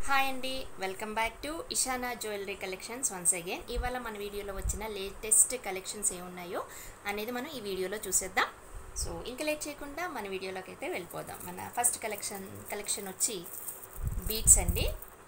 hi అండి welcome back to Ishana jewellery collections once again ఇవాళ మన వీడియోలో వచ్చిన లేటెస్ట్ కలెక్షన్స్ ఏమున్నాయో అనేది మనం ఈ వీడియోలో చూసేద్దాం సో ఇంకా లేట్ చేయకుండా మన వీడియోలోకి అయితే వెళ్ళిపోదాం మన ఫస్ట్ కలెక్షన్ కలెక్షన్ వచ్చి బీట్స్ అండి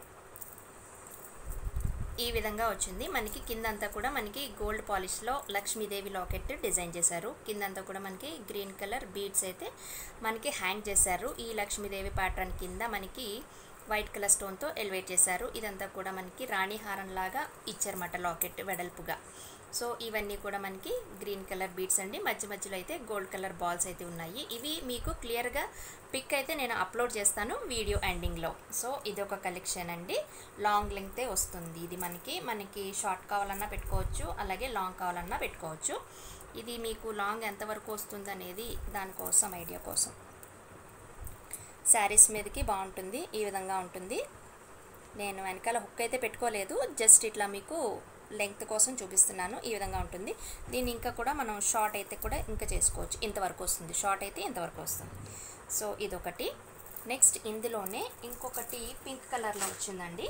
ఈ విధంగా వచ్చింది మనకి కిందంతా కూడా మనకి గోల్డ్ పాలిష్లో లక్ష్మీదేవి లాకెట్ డిజైన్ చేశారు కిందంతా కూడా మనకి గ్రీన్ కలర్ బీడ్స్ అయితే మనకి హ్యాంగ్ చేశారు ఈ లక్ష్మీదేవి ప్యాటర్న్ కింద మనకి వైట్ కలర్ స్టోన్తో ఎలివేట్ చేశారు ఇదంతా కూడా మనకి రాణి హారం లాగా ఇచ్చారన్నమాట లాకెట్ వెడల్పుగా సో ఇవన్నీ కూడా మనకి గ్రీన్ కలర్ బీడ్స్ అండి మధ్య మధ్యలో అయితే గోల్డ్ కలర్ బాల్స్ అయితే ఉన్నాయి ఇవి మీకు క్లియర్గా పిక్ అయితే నేను అప్లోడ్ చేస్తాను వీడియో ఎండింగ్లో సో ఇది ఒక కలెక్షన్ అండి లాంగ్ లెంగ్తే వస్తుంది ఇది మనకి మనకి షార్ట్ కావాలన్నా పెట్టుకోవచ్చు అలాగే లాంగ్ కావాలన్నా పెట్టుకోవచ్చు ఇది మీకు లాంగ్ ఎంతవరకు వస్తుంది అనేది దానికోసం ఐడియా కోసం శారీస్ మీదకి బాగుంటుంది ఈ విధంగా ఉంటుంది నేను వెనకాల హుక్ అయితే పెట్టుకోలేదు జస్ట్ ఇట్లా మీకు లెంగ్త్ కోసం చూపిస్తున్నాను ఈ విధంగా ఉంటుంది దీన్ని ఇంకా కూడా మనం షార్ట్ అయితే కూడా ఇంకా చేసుకోవచ్చు ఇంతవరకు వస్తుంది షార్ట్ అయితే ఇంతవరకు వస్తుంది సో ఇదొకటి నెక్స్ట్ ఇందులోనే ఇంకొకటి పింక్ కలర్లో వచ్చిందండి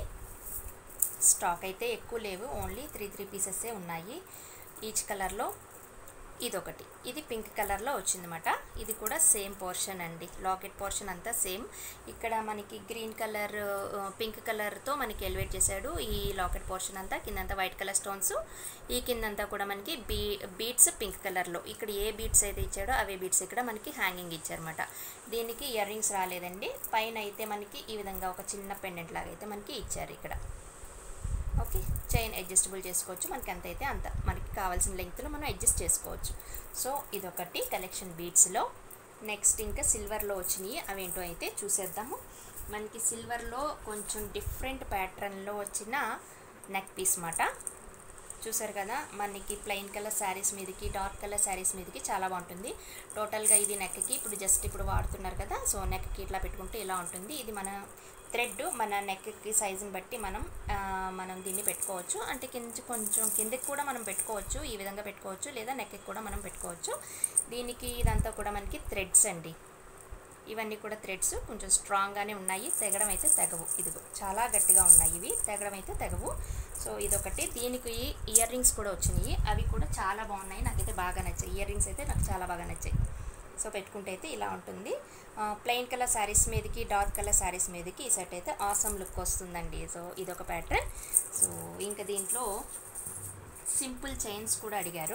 స్టాక్ అయితే ఎక్కువ లేవు ఓన్లీ త్రీ త్రీ పీసెస్సే ఉన్నాయి ఈచ్ కలర్లో ఇదొకటి ఇది పింక్ కలర్లో వచ్చిందన్నమాట ఇది కూడా సేమ్ పోర్షన్ అండి లాకెట్ పోర్షన్ అంతా సేమ్ ఇక్కడ మనకి గ్రీన్ కలర్ పింక్ కలర్తో మనకి ఎలివేట్ చేశాడు ఈ లాకెట్ పోర్షన్ అంతా కిందంతా వైట్ కలర్ స్టోన్స్ ఈ కిందంతా కూడా మనకి బీ బీట్స్ పింక్ కలర్లో ఇక్కడ ఏ బీట్స్ అయితే ఇచ్చాడో అవే బీట్స్ ఇక్కడ మనకి హ్యాంగింగ్ ఇచ్చారన్నమాట దీనికి ఇయర్ రింగ్స్ రాలేదండి పైన అయితే మనకి ఈ విధంగా ఒక చిన్న పెండెంట్ లాగా అయితే మనకి ఇచ్చారు ఇక్కడ ఓకే చైన్ అడ్జస్టబుల్ చేసుకోవచ్చు మనకి ఎంత అయితే అంత మనకి కావాల్సిన లెంగ్త్లో మనం అడ్జస్ట్ చేసుకోవచ్చు సో ఇదొకటి కలెక్షన్ బీడ్స్లో నెక్స్ట్ ఇంకా సిల్వర్లో వచ్చినాయి అవేంటో అయితే చూసేద్దాము మనకి సిల్వర్లో కొంచెం డిఫరెంట్ ప్యాటర్న్లో వచ్చిన నెక్ పీస్ మాట చూసారు కదా మనకి ప్లెయిన్ కలర్ శారీస్ మీదకి డార్క్ కలర్ శారీస్ మీదకి చాలా బాగుంటుంది టోటల్గా ఇది నెక్కి ఇప్పుడు జస్ట్ ఇప్పుడు వాడుతున్నారు కదా సో నెక్కి ఇట్లా పెట్టుకుంటే ఇలా ఉంటుంది ఇది మన థ్రెడ్ మన నెక్కి సైజుని బట్టి మనం మనం దీన్ని పెట్టుకోవచ్చు అంటే కింద కొంచెం కిందకి కూడా మనం పెట్టుకోవచ్చు ఈ విధంగా పెట్టుకోవచ్చు లేదా నెక్కి కూడా మనం పెట్టుకోవచ్చు దీనికి ఇదంతా కూడా మనకి థ్రెడ్స్ అండి ఇవన్నీ కూడా థ్రెడ్స్ కొంచెం స్ట్రాంగ్గానే ఉన్నాయి తెగడం అయితే తెగవు ఇదిగో చాలా గట్టిగా ఉన్నాయి ఇవి తెగడం అయితే తెగవు సో ఇదొకటి దీనికి ఇయర్ రింగ్స్ కూడా వచ్చినాయి అవి కూడా చాలా బాగున్నాయి నాకైతే బాగా నచ్చాయి ఇయర్ రింగ్స్ అయితే నాకు చాలా బాగా నచ్చాయి సో పెట్టుకుంటే అయితే ఇలా ఉంటుంది ప్లెయిన్ కలర్ శారీస్ మీదకి డార్క్ కలర్ శారీస్ మీదకి ఈ సెట్ అయితే ఆసమ్ లుక్ వస్తుందండి సో ఇదొక ప్యాటర్న్ సో ఇంకా దీంట్లో సింపుల్ చైన్స్ కూడా అడిగారు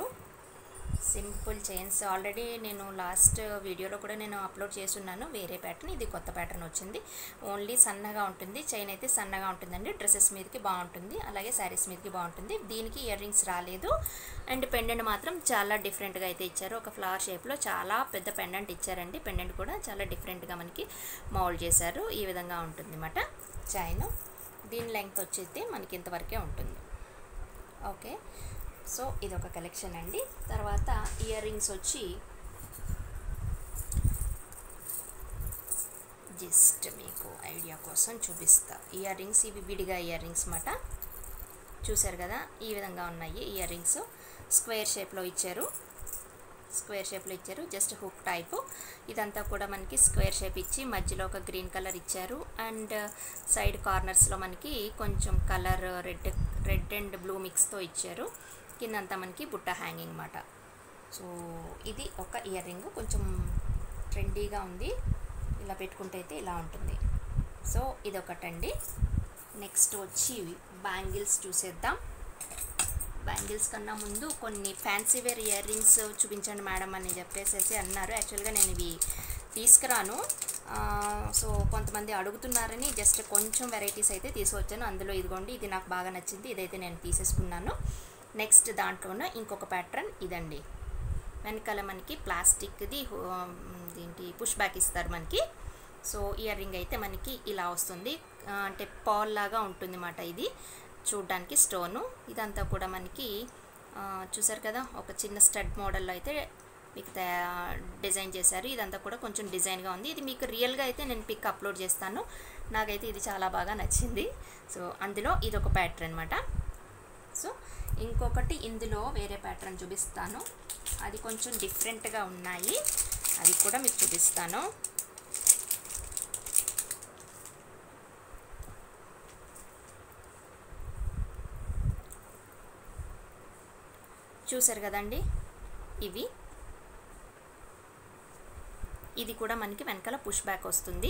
సింపుల్ చైన్స్ ఆల్రెడీ నేను లాస్ట్ వీడియోలో కూడా నేను అప్లోడ్ చేస్తున్నాను వేరే ప్యాటర్న్ ఇది కొత్త ప్యాటర్న్ వచ్చింది ఓన్లీ సన్నగా ఉంటుంది చైన్ అయితే సన్నగా ఉంటుందండి డ్రెస్సెస్ మీదకి బాగుంటుంది అలాగే శారీస్ మీదకి బాగుంటుంది దీనికి ఇయర్ రింగ్స్ రాలేదు అండ్ పెండెంట్ మాత్రం చాలా డిఫరెంట్గా అయితే ఇచ్చారు ఒక ఫ్లవర్ షేప్లో చాలా పెద్ద పెండెంట్ ఇచ్చారండి పెండెంట్ కూడా చాలా డిఫరెంట్గా మనకి మౌల్డ్ చేశారు ఈ విధంగా ఉంటుంది అన్నమాట చైన్ దీని లెంగ్త్ వచ్చేది మనకి ఇంతవరకే ఉంటుంది ఓకే సో ఇదొక కలెక్షన్ అండి తర్వాత ఇయర్ రింగ్స్ వచ్చి జస్ట్ మీకు ఐడియా కోసం చూపిస్తా ఇయర్ రింగ్స్ ఇవి విడిగా ఇయర్ రింగ్స్ మాట చూసారు కదా ఈ విధంగా ఉన్నాయి ఇయర్ రింగ్స్ స్క్వేర్ షేప్లో ఇచ్చారు స్క్వేర్ షేప్లో ఇచ్చారు జస్ట్ హుక్ టైప్ ఇదంతా కూడా మనకి స్క్వేర్ షేప్ ఇచ్చి మధ్యలో ఒక గ్రీన్ కలర్ ఇచ్చారు అండ్ సైడ్ కార్నర్స్లో మనకి కొంచెం colour red red and blue మిక్స్తో ఇచ్చారు కిందంతా మనకి బుట్ట హ్యాంగింగ్ మాట సో ఇది ఒక ఇయర్ రింగ్ కొంచెం ట్రెండీగా ఉంది ఇలా పెట్టుకుంటే అయితే ఇలా ఉంటుంది సో ఇదొకటండి నెక్స్ట్ వచ్చి బ్యాంగిల్స్ చూసేద్దాం బ్యాంగిల్స్ కన్నా ముందు కొన్ని ఫ్యాన్సీ వేర్ ఇయర్ రింగ్స్ చూపించండి మేడం అని చెప్పేసి అన్నారు యాక్చువల్గా నేను ఇవి తీసుకురాను సో కొంతమంది అడుగుతున్నారని జస్ట్ కొంచెం వెరైటీస్ అయితే తీసుకొచ్చాను అందులో ఇదిగోండి ఇది నాకు బాగా నచ్చింది ఇదైతే నేను తీసేసుకున్నాను నెక్స్ట్ దాంట్లోన ఇంకొక ప్యాటర్న్ ఇదండి వెనకాల మనకి ప్లాస్టిక్ది ఏంటి పుష్ బ్యాక్ ఇస్తారు మనకి సో ఇయర్ రింగ్ అయితే మనకి ఇలా వస్తుంది అంటే పాల్ లాగా ఉంటుంది అన్నమాట ఇది చూడ్డానికి స్టోను ఇదంతా కూడా మనకి చూసారు కదా ఒక చిన్న స్టడ్ మోడల్లో అయితే మీకు డిజైన్ చేశారు ఇదంతా కూడా కొంచెం డిజైన్గా ఉంది ఇది మీకు రియల్గా అయితే నేను పిక్ అప్లోడ్ చేస్తాను నాకైతే ఇది చాలా బాగా నచ్చింది సో అందులో ఇది ఒక ప్యాటర్న్ అనమాట సో ఇంకొకటి ఇందులో వేరే ప్యాటర్న్ చూపిస్తాను అది కొంచెం డిఫరెంట్గా ఉన్నాయి అది కూడా మీకు చూపిస్తాను చూసారు కదండి ఇవి ఇది కూడా మనకి వెనకాల పుష్ బ్యాక్ వస్తుంది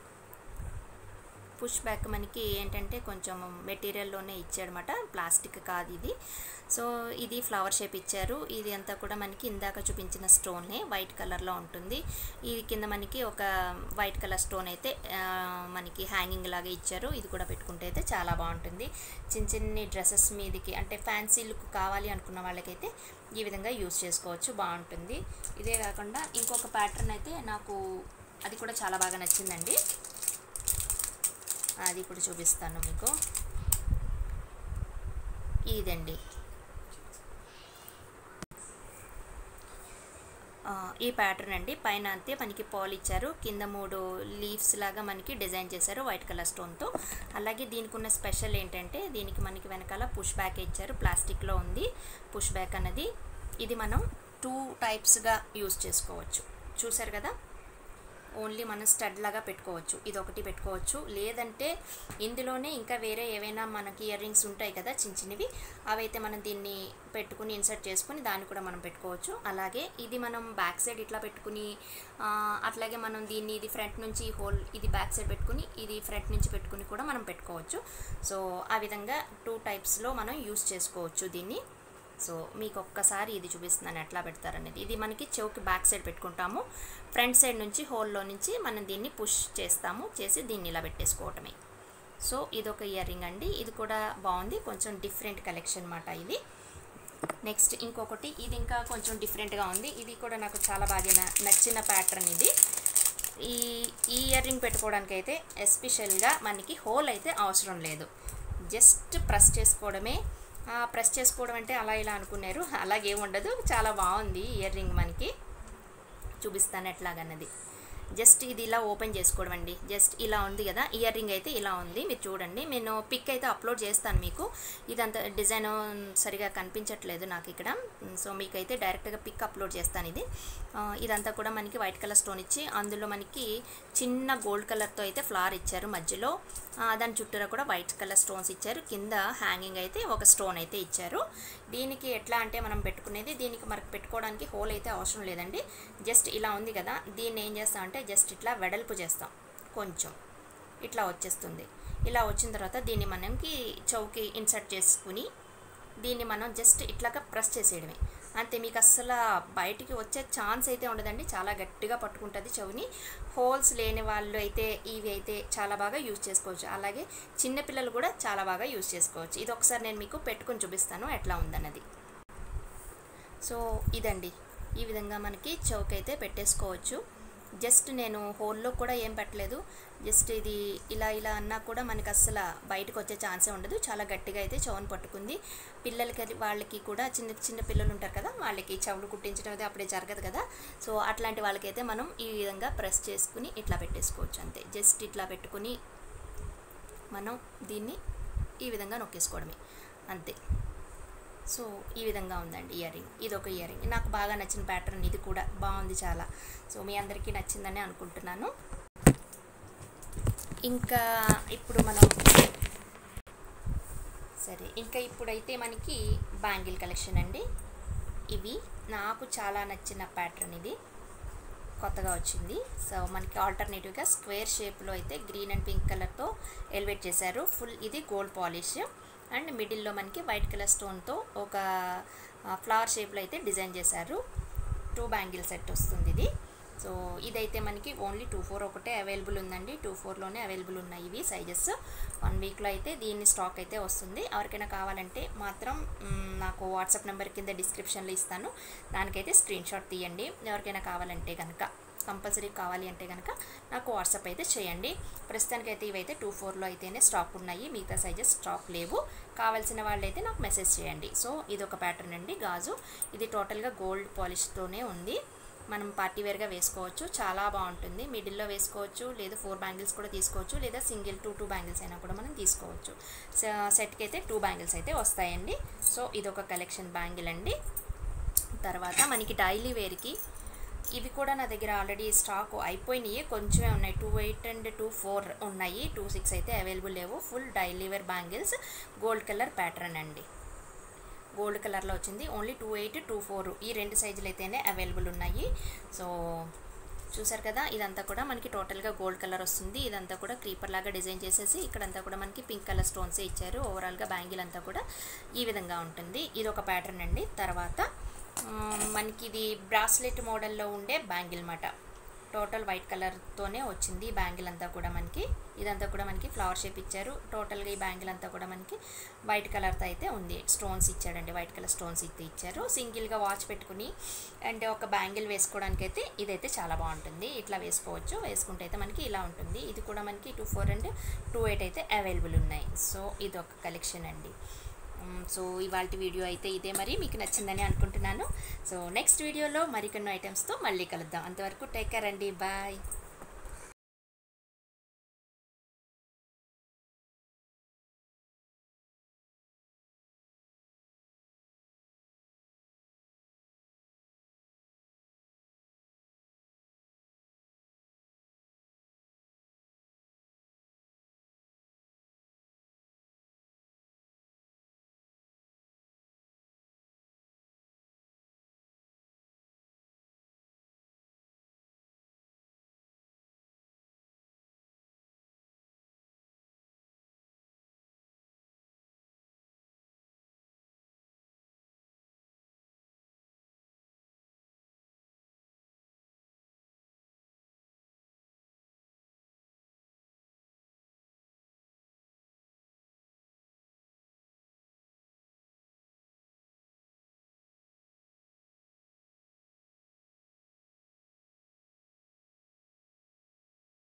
పుష్ బ్యాక్ మనకి ఏంటంటే కొంచెం మెటీరియల్లోనే ఇచ్చాడనమాట ప్లాస్టిక్ కాదు ఇది సో ఇది ఫ్లవర్ షేప్ ఇచ్చారు ఇది అంతా కూడా మనకి ఇందాక చూపించిన స్టోనే వైట్ కలర్లో ఉంటుంది ఇది కింద మనకి ఒక వైట్ కలర్ స్టోన్ అయితే ఆ, మనకి హ్యాంగింగ్ లాగా ఇచ్చారు ఇది కూడా పెట్టుకుంటే అయితే చాలా బాగుంటుంది చిన్న చిన్ని డ్రెస్సెస్ మీదకి అంటే ఫ్యాన్సీ లుక్ కావాలి అనుకున్న వాళ్ళకైతే ఈ విధంగా యూస్ చేసుకోవచ్చు బాగుంటుంది ఇదే కాకుండా ఇంకొక ప్యాటర్న్ అయితే నాకు అది కూడా చాలా బాగా నచ్చిందండి అది ఇప్పుడు చూపిస్తాను మీకు ఇదండి ఆ, ఈ ప్యాటర్న్ అండి పైన అంతే మనకి పాల్ ఇచ్చారు కింద మూడు లీవ్స్ లాగా మనకి డిజైన్ చేశారు వైట్ కలర్ స్టోన్తో అలాగే దీనికి ఉన్న స్పెషల్ ఏంటంటే దీనికి మనకి వెనకాల పుష్ బ్యాక్ ఇచ్చారు ప్లాస్టిక్లో ఉంది పుష్ బ్యాక్ అన్నది ఇది మనం టూ టైప్స్గా యూస్ చేసుకోవచ్చు చూసారు కదా ఓన్లీ మనం స్టడ్ లాగా పెట్టుకోవచ్చు ఇది ఒకటి పెట్టుకోవచ్చు లేదంటే ఇందులోనే ఇంకా వేరే ఏవైనా మనకి ఇయర్ రింగ్స్ ఉంటాయి కదా చిన్న చిన్నవి అవైతే మనం దీన్ని పెట్టుకుని ఇన్సర్ట్ చేసుకుని దాన్ని కూడా మనం పెట్టుకోవచ్చు అలాగే ఇది మనం బ్యాక్ సైడ్ ఇట్లా పెట్టుకుని ఆ, అట్లాగే మనం దీన్ని ఇది ఫ్రంట్ నుంచి హోల్ ఇది బ్యాక్ సైడ్ పెట్టుకుని ఇది ఫ్రంట్ నుంచి పెట్టుకుని కూడా మనం పెట్టుకోవచ్చు సో ఆ విధంగా టూ టైప్స్లో మనం యూస్ చేసుకోవచ్చు దీన్ని సో మీకు ఒక్కసారి ఇది చూపిస్తున్నాను ఎట్లా పెడతారనేది ఇది మనకి చెవుకి బ్యాక్ సైడ్ పెట్టుకుంటాము ఫ్రంట్ సైడ్ నుంచి హోల్లో నుంచి మనం దీన్ని పుష్ చేస్తాము చేసి దీన్ని ఇలా పెట్టేసుకోవటమే సో ఇది ఒక ఇయర్ రింగ్ అండి ఇది కూడా బాగుంది కొంచెం డిఫరెంట్ కలెక్షన్ మాట ఇది నెక్స్ట్ ఇంకొకటి ఇది ఇంకా కొంచెం డిఫరెంట్గా ఉంది ఇది కూడా నాకు చాలా బాగా న- నచ్చిన ప్యాటర్న్ ఇది ఈ ఈ ఇయర్ రింగ్ పెట్టుకోవడానికి అయితే ఎస్పెషల్గా మనకి హోల్ అయితే అవసరం లేదు జస్ట్ ప్రెస్ చేసుకోవడమే ఆ, ప్రెస్ చేసుకోవడం అంటే అలా ఇలా అనుకున్నారు అలాగే ఉండదు చాలా బాగుంది ఇయర్ రింగ్ మనకి చూపిస్తాను ఎట్లాగన్నది జస్ట్ ఇది ఇలా ఓపెన్ చేసుకోవడం అండి జస్ట్ ఇలా ఉంది కదా ఇయర్ రింగ్ అయితే ఇలా ఉంది మీరు చూడండి నేను పిక్ అయితే అప్లోడ్ చేస్తాను మీకు ఇదంతా డిజైన్ సరిగా కనిపించట్లేదు నాకు ఇక్కడ సో మీకైతే డైరెక్ట్గా పిక్ అప్లోడ్ చేస్తాను ఇది ఆ, ఇదంతా కూడా మనకి వైట్ కలర్ స్టోన్ ఇచ్చి అందులో మనకి చిన్న గోల్డ్ కలర్తో అయితే ఫ్లవర్ ఇచ్చారు మధ్యలో ఆ, దాని చుట్టూరా కూడా వైట్ కలర్ స్టోన్స్ ఇచ్చారు కింద హ్యాంగింగ్ అయితే ఒక స్టోన్ అయితే ఇచ్చారు దీనికి ఎట్లా అంటే మనం పెట్టుకునేది దీనికి మనకు పెట్టుకోవడానికి హోల్ అయితే అవసరం లేదండి జస్ట్ ఇలా ఉంది కదా దీన్ని ఏం చేస్తాం అంటే జస్ట్ ఇట్లా వెడల్పు చేస్తాం కొంచెం ఇట్లా వచ్చేస్తుంది ఇలా వచ్చిన తర్వాత దీన్ని మనకి చౌకి ఇన్సర్ట్ చేసుకుని దీన్ని మనం జస్ట్ ఇట్లాగా ప్రెస్ చేసేయడమే అంతే మీకు అస్సలు బయటికి వచ్చే ఛాన్స్ అయితే ఉండదండి చాలా గట్టిగా పట్టుకుంటుంది చెవిని హోల్స్ లేని వాళ్ళు అయితే ఇవి అయితే చాలా బాగా యూజ్ చేసుకోవచ్చు అలాగే చిన్నపిల్లలు కూడా చాలా బాగా యూజ్ చేసుకోవచ్చు ఇది ఒకసారి నేను మీకు పెట్టుకొని చూపిస్తాను ఎట్లా ఉందన్నది సో ఇదండి ఈ విధంగా మనకి చౌక్ అయితే పెట్టేసుకోవచ్చు జస్ట్ నేను హోల్లో కూడా ఏం పెట్టలేదు జస్ట్ ఇది ఇలా ఇలా అన్నా కూడా మనకి అస్సలు బయటకు వచ్చే ఛాన్సే ఉండదు చాలా గట్టిగా అయితే చౌన్ పట్టుకుంది పిల్లలకి అది వాళ్ళకి కూడా చిన్న చిన్న పిల్లలు ఉంటారు కదా వాళ్ళకి చెవులు కుట్టించడం అయితే అప్పుడే జరగదు కదా సో అట్లాంటి వాళ్ళకైతే మనం ఈ విధంగా ప్రెస్ చేసుకుని ఇట్లా పెట్టేసుకోవచ్చు అంతే జస్ట్ ఇట్లా పెట్టుకుని మనం దీన్ని ఈ విధంగా నొక్కేసుకోవడమే అంతే సో ఈ విధంగా ఉందండి ఇయర్ రింగ్ ఇది ఒక ఇయర్ రింగ్ నాకు బాగా నచ్చిన ప్యాటర్న్ ఇది కూడా బాగుంది చాలా సో మీ అందరికీ నచ్చిందని అనుకుంటున్నాను ఇంకా ఇప్పుడు మనం సరే ఇంకా ఇప్పుడైతే మనకి బ్యాంగిల్ కలెక్షన్ అండి ఇవి నాకు చాలా నచ్చిన ప్యాటర్న్ ఇది కొత్తగా వచ్చింది సో మనకి ఆల్టర్నేటివ్గా స్క్వేర్ షేప్లో అయితే గ్రీన్ అండ్ పింక్ కలర్తో ఎలివేట్ చేశారు ఫుల్ ఇది గోల్డ్ పాలిష్ అండ్ మిడిల్లో మనకి వైట్ కలర్ స్టోన్తో ఒక ఫ్లవర్ షేప్లో అయితే డిజైన్ చేశారు టూ బ్యాంగిల్ సెట్ వస్తుంది ఇది సో ఇదైతే మనకి ఓన్లీ టూ ఫోర్ ఒకటే అవైలబుల్ ఉందండి టూ ఫోర్లోనే అవైలబుల్ ఉన్నాయి ఇవి సైజెస్ వన్ వీక్లో అయితే దీని స్టాక్ అయితే వస్తుంది ఎవరికైనా కావాలంటే మాత్రం మ్, నాకు వాట్సాప్ నెంబర్ కింద డిస్క్రిప్షన్లో ఇస్తాను దానికైతే స్క్రీన్ షాట్ తీయండి ఎవరికైనా కావాలంటే కనుక కంపల్సరీ కావాలి అంటే కనుక నాకు వాట్సాప్ అయితే చేయండి ప్రస్తుతానికైతే ఇవైతే టూ ఫోర్లో అయితేనే స్టాక్ ఉన్నాయి మిగతా సైజెస్ స్టాక్ లేవు కావాల్సిన వాళ్ళైతే నాకు మెసేజ్ చేయండి సో ఇది ఒక ప్యాటర్న్ అండి గాజు ఇది టోటల్గా గోల్డ్ పాలిష్తోనే ఉంది మనం పార్టీ వేర్గా వేసుకోవచ్చు చాలా బాగుంటుంది మిడిల్లో వేసుకోవచ్చు లేదా ఫోర్ బ్యాంగిల్స్ కూడా తీసుకోవచ్చు లేదా సింగిల్ టూ టూ బ్యాంగిల్స్ అయినా కూడా మనం తీసుకోవచ్చు సెట్కి అయితే టూ బ్యాంగిల్స్ అయితే వస్తాయండి సో ఇది ఒక కలెక్షన్ బ్యాంగిల్ అండి తర్వాత మనకి డైలీ వేర్కి ఇవి కూడా నా దగ్గర ఆల్రెడీ స్టాక్ అయిపోయినాయి కొంచెమే ఉన్నాయి two eight and two four ఉన్నాయి టూ సిక్స్ అయితే అవైలబుల్ లేవు full daily wear bangles gold colour pattern అండి గోల్డ్ కలర్లో వచ్చింది only two eight two four ఈ రెండు సైజులు అయితేనే అవైలబుల్ ఉన్నాయి సో చూసారు కదా ఇదంతా కూడా మనకి టోటల్గా గోల్డ్ కలర్ వస్తుంది ఇదంతా కూడా క్రీపర్ లాగా డిజైన్ చేసేసి ఇక్కడంతా కూడా మనకి పింక్ కలర్ స్టోన్స్ ఇచ్చారు ఓవరాల్గా బ్యాంగిల్ అంతా కూడా ఈ విధంగా ఉంటుంది ఇది ఒక ప్యాటర్న్ అండి తర్వాత మ్, మనకి ఇది బ్రాస్లెట్ మోడల్లో ఉండే బ్యాంగిల్ మాట టోటల్ వైట్ కలర్తోనే వచ్చింది ఈ బ్యాంగిల్ అంతా కూడా మనకి ఇదంతా కూడా మనకి ఫ్లవర్ షేప్ ఇచ్చారు టోటల్గా ఈ బ్యాంగిల్ అంతా కూడా మనకి వైట్ కలర్తో అయితే ఉంది స్టోన్స్ ఇచ్చాడండి వైట్ కలర్ స్టోన్స్ అయితే ఇచ్చారు సింగిల్గా వాచ్ పెట్టుకుని అండ్ ఒక బ్యాంగిల్ వేసుకోవడానికి అయితే ఇదైతే చాలా బాగుంటుంది ఇట్లా వేసుకోవచ్చు వేసుకుంటే అయితే మనకి ఇలా ఉంటుంది ఇది కూడా మనకి two four and two eight అయితే అవైలబుల్ ఉన్నాయి సో ఇది ఒక కలెక్షన్ అండి మ్, సో ఇవాళ వీడియో అయితే ఇదే మరి మీకు నచ్చిందని అనుకుంటున్నాను సో నెక్స్ట్ వీడియోలో మరికొన్ని ఐటమ్స్తో మళ్ళీ కలుద్దాం అంతవరకు టేక్ కేర్ అండి బాయ్